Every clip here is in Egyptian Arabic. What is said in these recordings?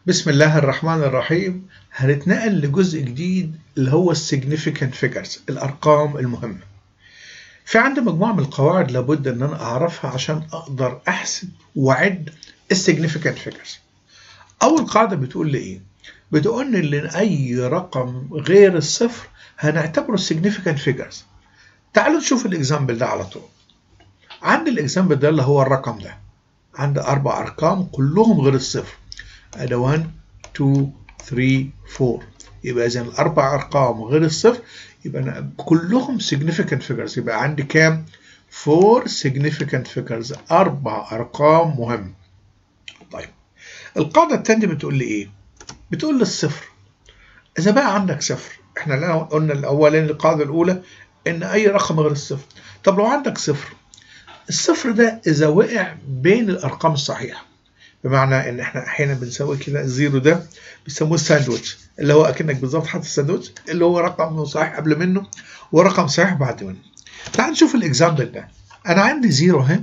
بسم الله الرحمن الرحيم هنتنقل لجزء جديد اللي هو السيجنيفيكانت فيجرز الارقام المهمه في عندي مجموعه من القواعد لابد ان انا اعرفها عشان اقدر احسب واعد السيجنيفيكانت فيجرز اول قاعده بتقول لي ايه بتقول لي ان اي رقم غير الصفر هنعتبره السيجنيفيكانت فيجرز تعالوا نشوف الاكزامبل ده على طول عندي الاكزامبل ده اللي هو الرقم ده عندي اربع ارقام كلهم غير الصفر ادي 1 2 3 4 يبقى اذا الاربع ارقام غير الصفر يبقى أنا كلهم significant figures يبقى عندي كام 4 significant figures اربع ارقام مهمه طيب القاعده الثانيه بتقول لي ايه بتقول لي الصفر اذا بقى عندك صفر احنا قلنا الاولاني القاعده الاولى ان اي رقم غير الصفر طب لو عندك صفر الصفر ده اذا وقع بين الارقام الصحيحه بمعنى ان احنا احيانا بنسوي كده الزيرو ده بيسموه الساندوتش اللي هو اكنك بالظبط حاطط الساندوتش اللي هو رقم صحيح قبل منه ورقم صحيح بعد منه تعال نشوف الاكزامبل ده انا عندي زيرو اهي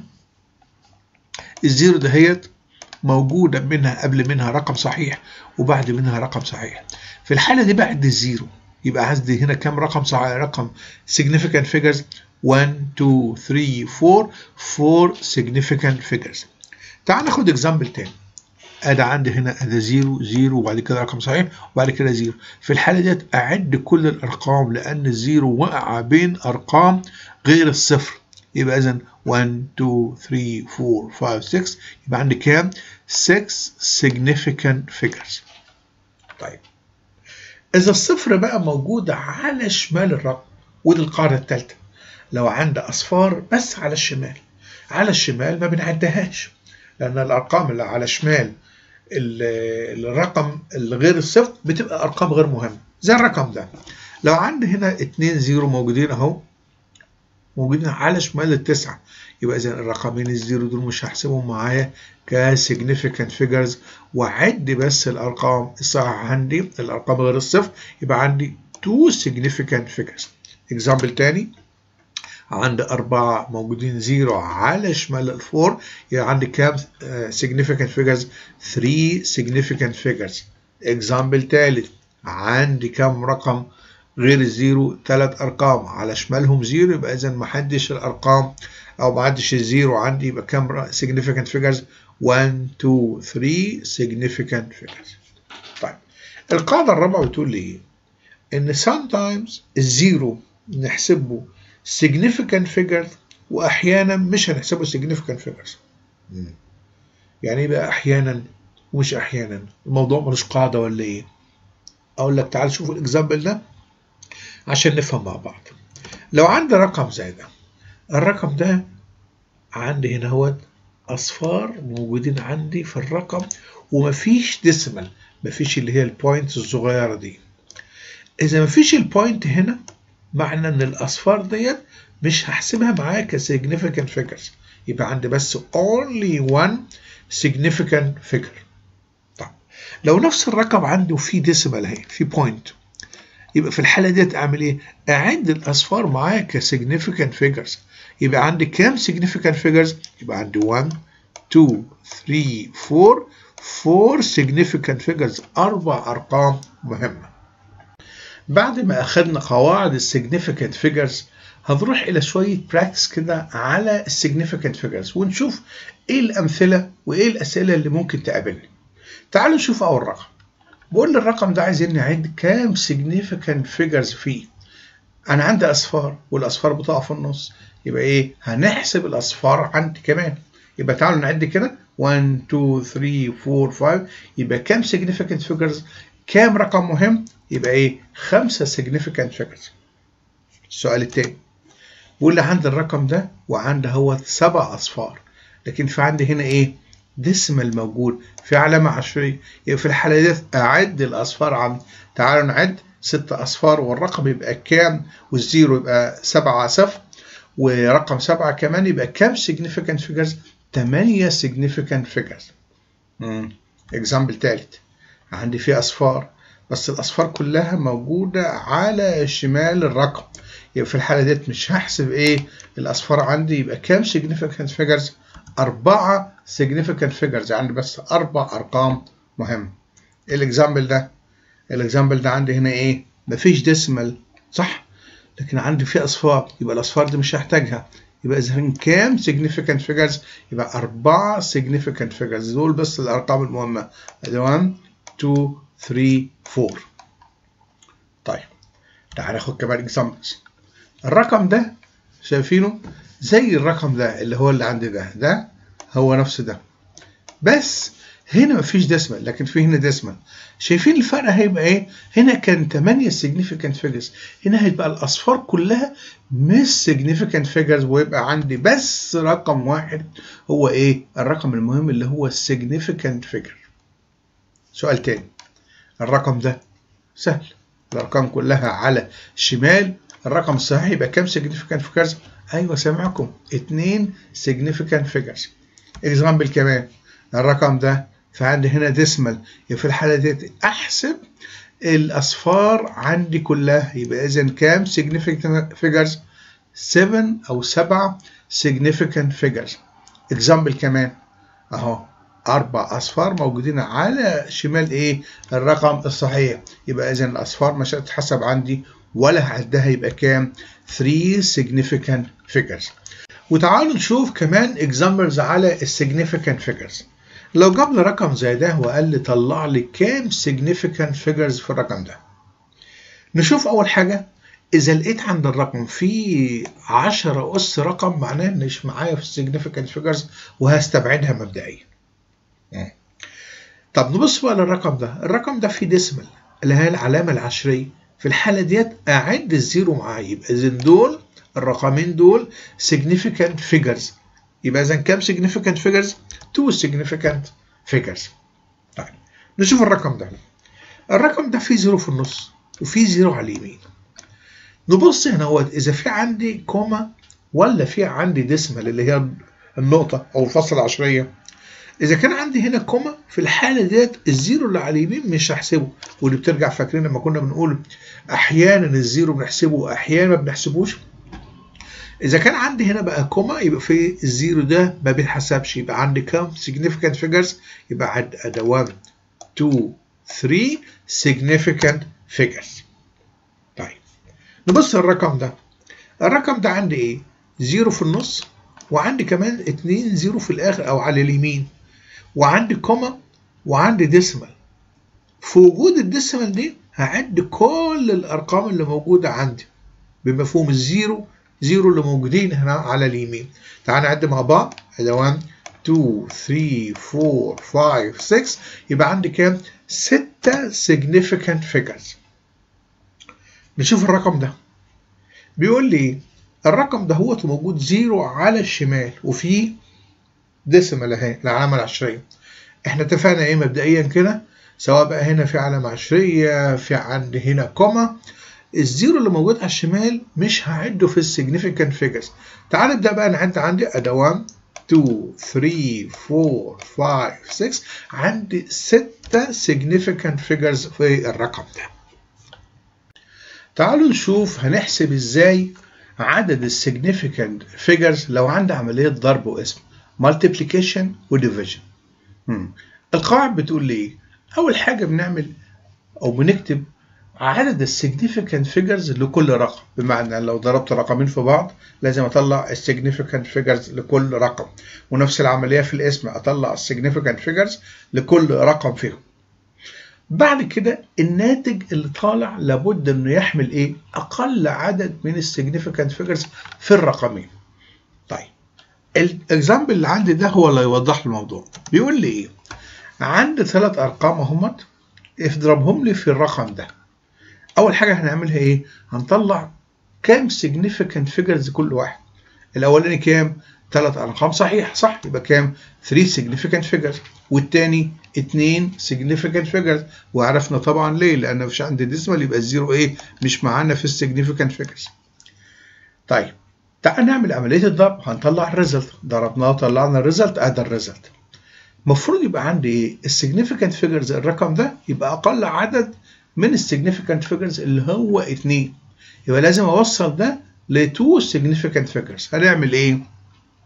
الزيرو دهيت موجوده منها قبل منها رقم صحيح وبعد منها رقم صحيح في الحاله دي بعد الزيرو يبقى عندي هنا كام رقم صحيح رقم significant figures 1 2 3 4 4 significant figures تعال ناخد اكزامبل تاني ادي عندي هنا ادي زيرو زيرو وبعد كده رقم صحيح وبعد كده زيرو في الحاله ديت اعد كل الارقام لان الزيرو وقع بين ارقام غير الصفر يبقى اذا 1 2 3 4 5 6 يبقى عندي كام 6 significant figures طيب اذا الصفر بقى موجود على شمال الرقم ودي القاعده الثالثه لو عندي اصفار بس على الشمال على الشمال ما بنعدهاش لأن الأرقام اللي على شمال الرقم الغير الصفر بتبقى أرقام غير مهمة زي الرقم ده لو عندي هنا اتنين زيرو موجودين أهو موجودين على شمال التسعة يبقى إذا الرقمين الزيرو دول مش هحسبهم معايا ك significant figures وعد بس الأرقام الصحيحة عندي الأرقام غير الصفر يبقى عندي two significant figures example تاني عندي أربعة موجودين زيرو على شمال الفور يبقى عندي كام significant figures 3 significant figures example تالت عندي كام رقم غير الزيرو ثلاث أرقام على شمالهم زيرو يبقى إذا ما حدش الأرقام أو ما عدش الزيرو عندي يبقى كام significant figures 1 2 3 significant figures طيب القاعدة الرابعة بتقول لي إيه؟ إن sometimes الزيرو نحسبه significant figures واحيانا مش هنحسبه significant figures يعني ايه بقى احيانا ومش احيانا الموضوع ملوش قاعده ولا ايه اقول لك تعال شوف الاكزامبل ده عشان نفهم مع بعض لو عندي رقم زي ده الرقم ده عندي هنا هو اصفار موجودين عندي في الرقم ومفيش ديسيمال مفيش اللي هي البوينتس الصغيره دي اذا مفيش البوينت هنا معنى ان الاصفار ديت مش هحسبها معايا ك significant figures يبقى عندي بس only one significant figure طب لو نفس الرقم عندي وفي ديسيمال اهي في بوينت يبقى في الحاله ديت اعمل ايه؟ اعد الاصفار معايا ك significant figures يبقى عندي كام significant figures؟ يبقى عندي 1 2 3 4 4 significant figures اربع ارقام مهمه بعد ما أخذنا قواعد السيجنيفيكانت فيجرز هنروح إلى شوية براكتس كده على السيجنيفيكانت فيجرز ونشوف إيه الأمثلة وإيه الأسئلة اللي ممكن تقابلني. تعالوا نشوف أول رقم. بقول لي الرقم ده عايزين نعد كام significant فيجرز فيه. أنا عندي أصفار والأصفار بتقع في النص يبقى إيه؟ هنحسب الأصفار عندي كمان. يبقى تعالوا نعد كده 1 2 3 4 5 يبقى كام significant figures كام رقم مهم يبقى ايه خمسة significant figures السؤال التاني بيقول لي عندي الرقم ده وعندي هو سبع اصفار لكن في عندي هنا ايه ديسمال موجود في علامة عشرية يبقى في الحالة دي أعد الأصفار عندي تعالوا نعد ست أصفار والرقم يبقى كام والزيرو يبقى سبعة صفر ورقم سبعة كمان يبقى كام significant figures تمانية significant figures اكزامبل تالت عندي فيه أصفار بس الأصفار كلها موجودة على شمال الرقم يبقى في الحالة ديت مش هحسب إيه الأصفار عندي يبقى كام significant figures أربعة significant figures عندي بس أربع أرقام مهمة الاكزامبل ده الاكزامبل ده عندي هنا ايه مفيش ديسمال صح لكن عندي فيه اصفار يبقى الاصفار دي مش هحتاجها يبقى اذا كام significant figures يبقى أربعة significant figures دول بس الارقام المهمه 1 2 3 4 طيب تعال ناخد كمان examples الرقم ده شايفينه زي الرقم ده اللي هو اللي عندي ده ده هو نفس ده بس هنا مفيش ديسمال لكن في هنا ديسمال شايفين الفرق هيبقى ايه هنا كان 8 significant figures هنا هيبقى الاصفار كلها مش significant figures ويبقى عندي بس رقم واحد هو ايه الرقم المهم اللي هو significant figure سؤال تاني الرقم ده سهل الارقام كلها على الشمال الرقم الصحيح يبقى كام significant figures ايوه سامعكم 2 significant figures اكزامبل كمان الرقم ده فعندي هنا ديسمال يبقى في الحالة دي أحسب الأصفار عندي كلها يبقى إذا كام significant figures 7 أو 7 significant figures example كمان أهو أربع أصفار موجودين على شمال إيه الرقم الصحيح يبقى إذا الأصفار مش هتتحسب عندي ولا هعدها يبقى كام 3 significant figures وتعالوا نشوف كمان examples على significant figures لو جاب لي رقم زي ده وقال لي طلع لي كام significant figures في الرقم ده نشوف أول حاجة إذا لقيت عند الرقم في 10 أس رقم معناه إن مش معايا في significant figures وهستبعدها مبدئيا طب نبص بقى للرقم ده الرقم ده فيه ديسمال اللي هي العلامة العشرية في الحالة ديت أعد الزيرو معايا يبقى إذا دول الرقمين دول significant figures يبقى إذا كام significant figures؟ two significant figures طيب نشوف الرقم ده الرقم ده فيه زيرو في النص وفيه زيرو على اليمين نبص هنا هو إذا في عندي كوما ولا في عندي ديسمال اللي هي النقطة أو الفصل العشرية إذا كان عندي هنا كوما في الحالة ديت الزيرو اللي على اليمين مش هحسبه واللي بترجع فاكرين لما كنا بنقول أحيانا الزيرو بنحسبه وأحيانا ما بنحسبوش إذا كان عندي هنا بقى كوما يبقى في الزيرو ده ما بيتحسبش يبقى عندي كام significant figures يبقى عندي أدا 1 2 3 significant figures طيب نبص الرقم ده الرقم ده عندي إيه؟ زيرو في النص وعندي كمان اتنين زيرو في الآخر أو على اليمين وعندي كوما وعندي ديسمال في وجود الديسمال دي هعد كل الأرقام اللي موجودة عندي بمفهوم الزيرو زيرو اللي موجودين هنا على اليمين تعال نعد مع بعض ادي 1 2 3 4 5 6 يبقى عندي كام 6 significant figures نشوف الرقم ده بيقول لي الرقم ده هو موجود زيرو على الشمال وفيه ديسيمال اهي العلامه العشريه احنا اتفقنا ايه مبدئيا كده سواء بقى هنا في علامه عشريه في عند هنا كوما الزيرو اللي موجود على الشمال مش هعده في السيجنيفيكانت فيجرز تعال نبدا بقى نعد عندي ادي 1 2 3 4 5 6 عندي 6 significant figures في الرقم ده تعالوا نشوف هنحسب ازاي عدد السيجنيفيكانت figures لو عندي عملية ضرب واسم multiplication و division القواعد بتقول لي ايه اول حاجة بنعمل او بنكتب عدد السيجنيفيكانت فيجرز لكل رقم بمعنى لو ضربت رقمين في بعض لازم اطلع السيجنيفيكانت فيجرز لكل رقم ونفس العمليه في الاسم اطلع السيجنيفيكانت فيجرز لكل رقم فيهم بعد كده الناتج اللي طالع لابد انه يحمل ايه اقل عدد من السيجنيفيكانت فيجرز في الرقمين طيب الاكزامبل اللي عندي ده هو اللي يوضح الموضوع بيقول لي ايه عندي ثلاث ارقام اهمت اضربهم لي في الرقم ده اول حاجه هنعملها ايه هنطلع كام significant figures كل واحد الاولاني كام ثلاث ارقام صحيح صح يبقى كام 3 significant figures والتاني 2 significant figures وعرفنا طبعا ليه لان مفيش عندي ديسمال يبقى الزيرو ايه مش معانا في السيجنيفيكانت figures طيب تعال نعمل عمليه الضرب هنطلع الريزلت ضربناه طلعنا الريزلت ادي الريزلت المفروض يبقى عندي ايه السيجنيفيكانت فيجرز الرقم ده يبقى اقل عدد من السيجنيفيكانت فيجرز اللي هو 2 يبقى لازم اوصل ده ل 2 significant figures هنعمل ايه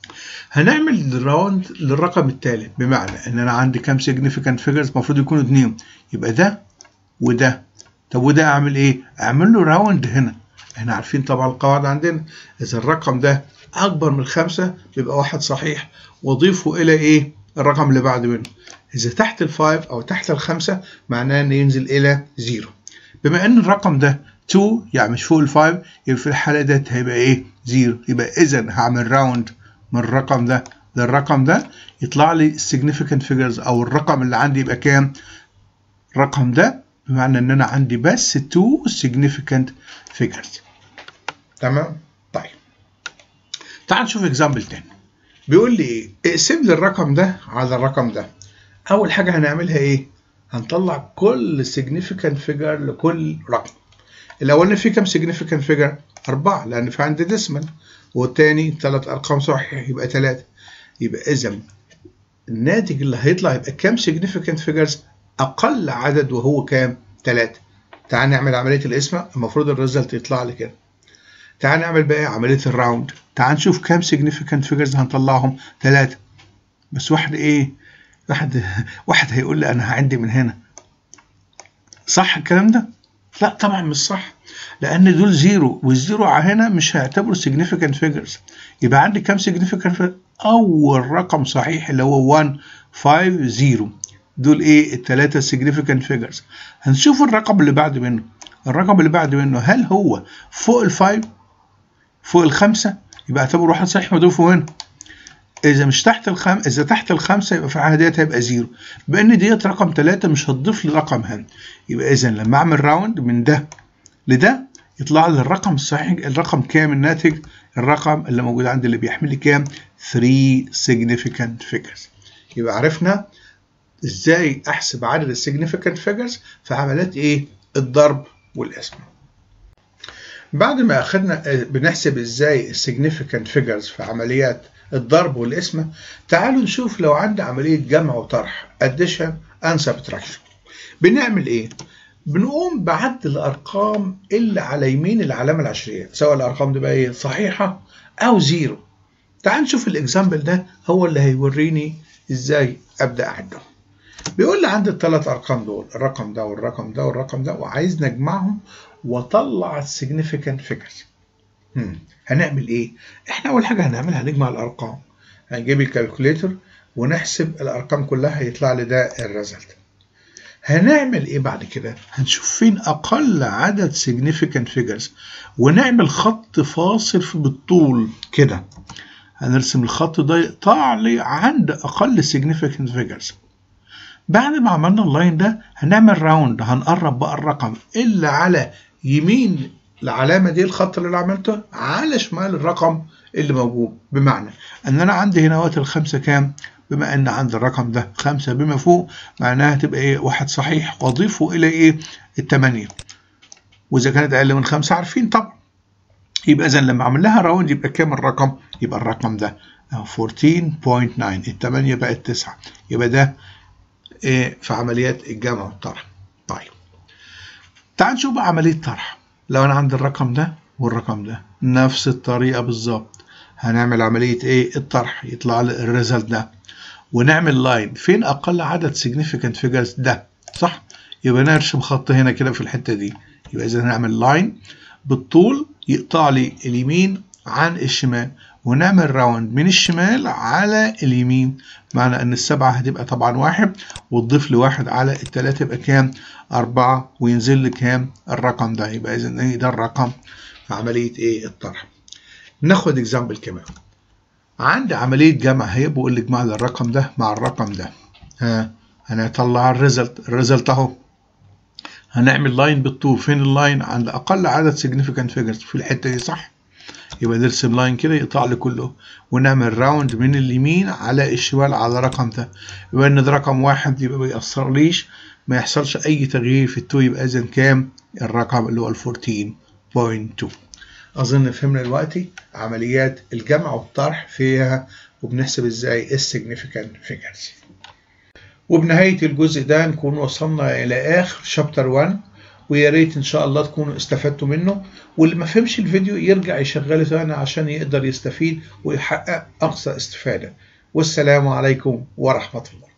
هنعمل راوند للرقم التالي بمعنى ان انا عندي كام significant figures المفروض يكونوا اتنين يبقى ده وده طب وده اعمل ايه اعمل له راوند هنا احنا عارفين طبعا القواعد عندنا اذا الرقم ده اكبر من خمسة بيبقى واحد صحيح واضيفه الى ايه الرقم اللي بعد منه اذا تحت الفايف او تحت الخمسة معناه ان ينزل الى زيرو بما ان الرقم ده 2 يعني مش فوق الفايف يبقى في الحالة ديت هيبقى ايه زيرو يبقى اذا هعمل راوند من الرقم ده للرقم ده يطلع لي significant figures او الرقم اللي عندي يبقى كام الرقم ده بمعنى ان انا عندي بس 2 significant figures تمام طيب تعال نشوف اكزامبل تاني بيقول لي ايه اقسم لي الرقم ده على الرقم ده اول حاجه هنعملها ايه هنطلع كل significant figure لكل رقم الاولاني فيه كام significant figure أربعة لأن في عندي ديسمال والتاني ثلاث أرقام صحيح يبقى ثلاثة يبقى إذا الناتج اللي هيطلع يبقى كام significant figures أقل عدد وهو كام؟ ثلاثة تعال نعمل عملية القسمة المفروض الريزلت يطلع لي كده تعال نعمل بقى عملية الراوند تعال نشوف كام significant figures هنطلعهم ثلاثة بس واحد إيه؟ واحد واحد هيقول لي أنا عندي من هنا صح الكلام ده؟ لا طبعا مش صح لان دول زيرو والزيرو هنا مش هيعتبروا significant figures يبقى عندي كام significant figures اول رقم صحيح اللي هو 1 5 0 دول ايه الثلاثه significant figures هنشوف الرقم اللي بعد منه الرقم اللي بعد منه هل هو فوق الفايف فوق الخمسه يبقى اعتبره واحد صحيح مضيفه هنا اذا مش تحت الخم اذا تحت الخمسه يبقى في الحاله ديت هيبقى زيرو بان ديت رقم ثلاثة مش هتضيف لي رقم هنا يبقى اذا لما اعمل راوند من ده لده يطلع لي الرقم الصحيح الرقم كام الناتج الرقم اللي موجود عندي اللي بيحمل لي كام 3 significant figures يبقى عرفنا ازاي احسب عدد السيجنيفيكانت فيجرز في عمليات ايه الضرب والقسم بعد ما اخدنا بنحسب ازاي السيجنيفيكانت فيجرز في عمليات الضرب والقسمة تعالوا نشوف لو عندي عملية جمع وطرح addition and subtraction بنعمل ايه بنقوم بعد الارقام اللي على يمين العلامة العشرية سواء الارقام دي بقى ايه صحيحة او زيرو تعال نشوف الاكزامبل ده هو اللي هيوريني ازاي ابدا اعدهم بيقول لي عندي الثلاث ارقام دول الرقم ده والرقم ده والرقم ده وعايز نجمعهم واطلع السيجنيفيكانت فيجرز هنعمل ايه احنا اول حاجه هنعملها هنجمع الارقام هنجيب الكالكوليتر ونحسب الارقام كلها هيطلع لي ده الريزلت هنعمل ايه بعد كده هنشوف فين اقل عدد significant figures ونعمل خط فاصل في بالطول كده هنرسم الخط ده يقطع لي عند اقل significant figures بعد ما عملنا اللاين ده هنعمل راوند هنقرب بقى الرقم اللي على يمين العلامة دي الخط اللي أنا عملته على شمال الرقم اللي موجود بمعنى أن أنا عندي هنا وقت الخمسة كام؟ بما أن عندي الرقم ده خمسة بما فوق معناها تبقى إيه؟ واحد صحيح وأضيفه إلى إيه؟ التمانية وإذا كانت أقل من خمسة عارفين طبعا يبقى إذا لما أعمل لها راوند يبقى كام الرقم؟ يبقى الرقم ده 14.9 التمانية بقت تسعة يبقى ده إيه في عمليات الجمع والطرح طيب تعال نشوف بقى عملية طرح لو انا عندي الرقم ده والرقم ده نفس الطريقة بالظبط هنعمل عملية ايه الطرح يطلع لي الريزلت ده ونعمل لاين فين اقل عدد significant figures ده صح يبقى نرسم خط هنا كده في الحتة دي يبقى اذا هنعمل لاين بالطول يقطع لي اليمين عن الشمال ونعمل راوند من الشمال على اليمين معنى ان السبعة هتبقى طبعا واحد وتضيف لي واحد على التلاتة يبقى كام أربعة وينزل لي كام الرقم ده يبقى إذا إيه ده الرقم في عملية إيه الطرح ناخد اكزامبل كمان عندي عملية جمع هي بقول لي اجمع لي الرقم ده مع الرقم ده ها هنطلع الريزلت الريزلت اهو هنعمل لاين بالطول فين اللاين عند اقل عدد significant figures في الحته دي صح يبقى نرسم لاين كده يقطع لي كله ونعمل راوند من اليمين على الشمال على الرقم ده يبقى ان ده رقم واحد يبقى ما يأثرليش ما يحصلش اي تغيير في التو يبقى اذا كام الرقم اللي هو ال 14.2 اظن فهمنا دلوقتي عمليات الجمع والطرح فيها وبنحسب ازاي السيجنيفيكانت فيجرز وبنهاية الجزء ده نكون وصلنا إلى آخر شابتر 1 ويا ريت ان شاء الله تكونوا استفدتوا منه واللي ما فهمش الفيديو يرجع يشغله ثاني عشان يقدر يستفيد ويحقق اقصى استفاده والسلام عليكم ورحمه الله